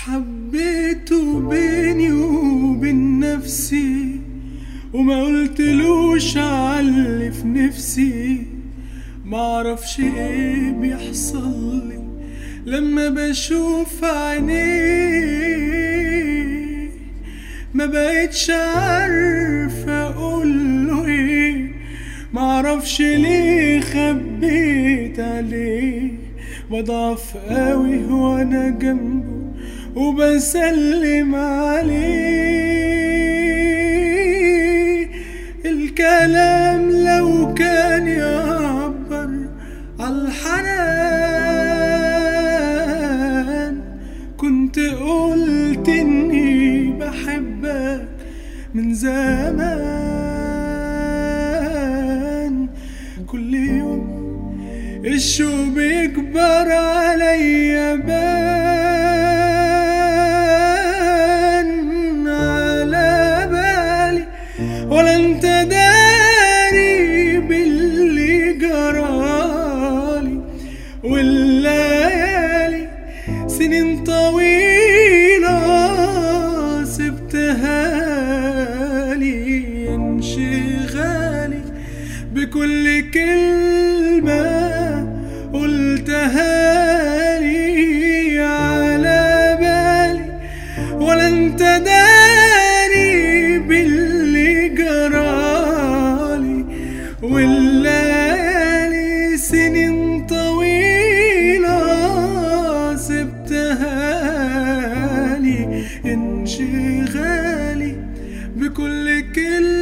حبيته بيني وبين نفسي وما قلتلوش عاللي في نفسي معرفش ايه بيحصل لي لما بشوف عينيه ما بقتش عارفة اقوله ايه معرفش ليه خبيت عليه بضعف قوي وانا جنبه وبسلم عليه الكلام لو كان يعبر عالحنان كنت قلت اني بحبك من زمان كل يوم الشو بيكبر عليا بان على بالي ولا انت داري باللي جرالي والليالي سنين طويلة سبتها لي انشغالي بكل كلمة قلتها لي على بالي ولا انت داري باللي جرالي والليالي سنين طويلة سبتها لي انشغالي بكل كلمة